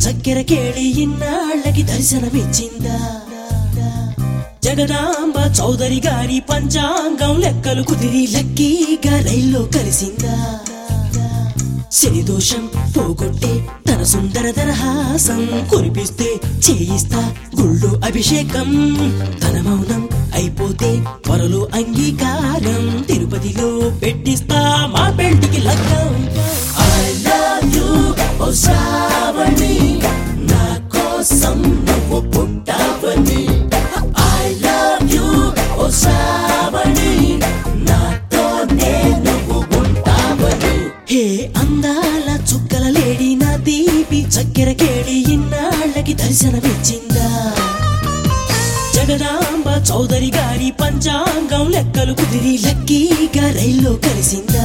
చక్కెర కేళి ఇన్నాళ్ళకి దర్శనమిచ్చిందా జగదాంబ చౌదరి గారి పంచాంగం లెక్కలు కుదిరి లక్కీగా రైల్లో కలిసిందా శని దోషం పోగొట్టే తన సుందర దరహాసం కురిపిస్తే చేయిస్తా గుళ్ళు అభిషేకం తన మౌనం అయిపోతే త్వరలో అంగీకారం తిరుపతిలో పెట్టిస్తా మా పెళ్లికి లగ్గం I love you, ఓ శ్రావణి నా కోసం నువ్వు పుట్టావని I love you, ఓ శ్రావణి నాతోనే నువ్వు ఉంటావని హే అందాల చుక్కల లేడి నా దీపి చక్కెర కేడి ఇన్నాళ్ళకి దర్శనమిచ్చిందా జగదాంబ చౌదరి గారి పంచాంగం లెక్కలు కుదిరి లక్కీగా రైల్లో కలిసిందా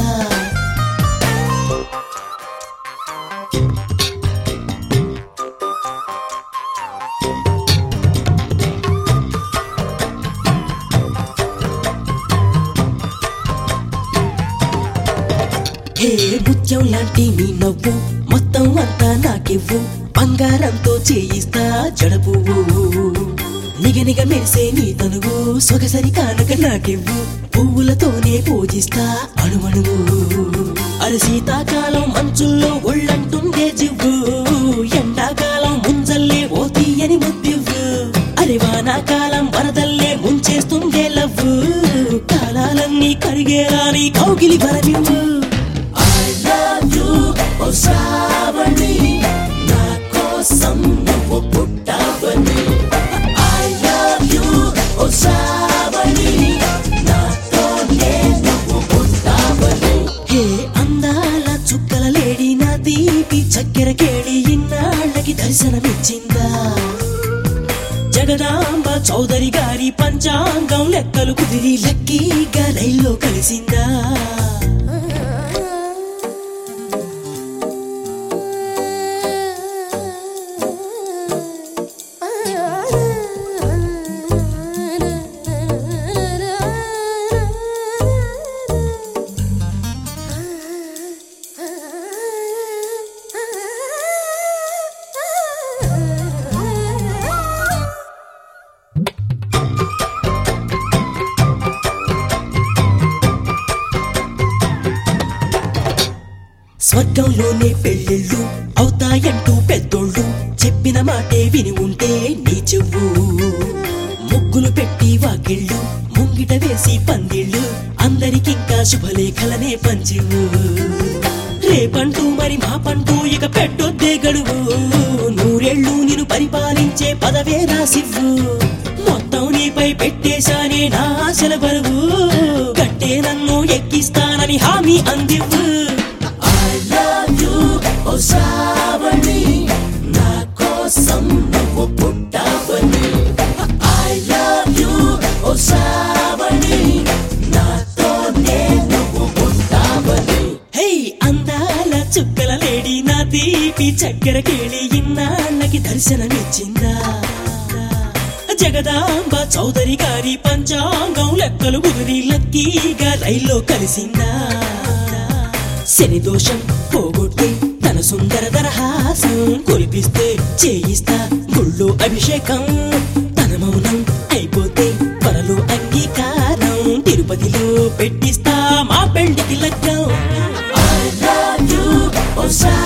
హే ముత్యం లాంటి నీ నవ్వు మొత్తం అంతా నాకివ్వు బంగారంతో చేయిస్తా జడపువ్వు నిగనిగ మెరిసే నీ తనువు సొగసరి కానుక నాకివ్వు పువ్వులతోనే పూజిస్తా అణువణువు అరి శీతాకాలం మంచుల్లో ఒళ్ళంటుండే జివ్వు ఎండాకాలం ముంజల్లే ఓ తీయని ముద్దివ్వు అరి వానాకాలం వరదల్లే ముంచేస్తుండే లవ్వు కాలాలన్నీ కరిగేలా నీ కౌగిలి వరమివ్వు I love you, ఓ శ్రావణి నా కోసం నువ్వు పుట్టావని I love you, ఓ శ్రావణి నాతోనే నువ్వు పుట్టావని హే అందాల చుక్కల లేడి నా దీపి చక్కెర కేడి ఇన్నాళ్ళకి దర్శనమిచ్చిందా జగదాంబ చౌదరి గారి పంచాంగం లెక్కలు కుదిరి లక్కీగా రైల్లో కలిసిందా స్వర్గంలోనే పెళ్ళిళ్ళు అవుతాయంటూ పెద్దోళ్ళు చెప్పిన మాటే విని ఉంటే నీ చెవు ముగ్గులు పెట్టి వాకిళ్ళు ముంగిట వేసి పందిళ్ళు అందరికింకా శుభలేఖలనే పంచివు రేపంటూ మరి మా పంటూ ఇక పెట్టొద్దే గడువు నూరేళ్ళు నిన్ను పరిపాలించే పదవే రాసివ్వు మొత్తం నీపై పెట్టేశానే నా ఆశల బరువు కట్టే నన్ను ఎక్కిస్తానని హామీ అందివ్వు I love you, ఓ శ్రావణి నా కోసం నువ్వు పుట్టావని I love you, ఓ శ్రావణి నాతోనే నువ్వు ఉంటావని హే అందాల చుక్కల లేడి నా దీపి చక్కెర కేళి ఇన్నాళ్ళకి దర్శనమిచ్చిందా జగదాంబ చౌదరి గారి పంచాంగం లెక్కలు కుదిరి లక్కీగా రైల్లో కలిసిందా శని దోషం పోగొట్టి తన సుందర దరహాసం కురిపిస్తే చేయిస్తా గుళ్ళు అభిషేకం తన మౌనం అయిపోతే త్వరలో అంగీకారం తిరుపతిలో పెట్టిస్తా మా పెళ్లికి లగ్గం I love you, ఓ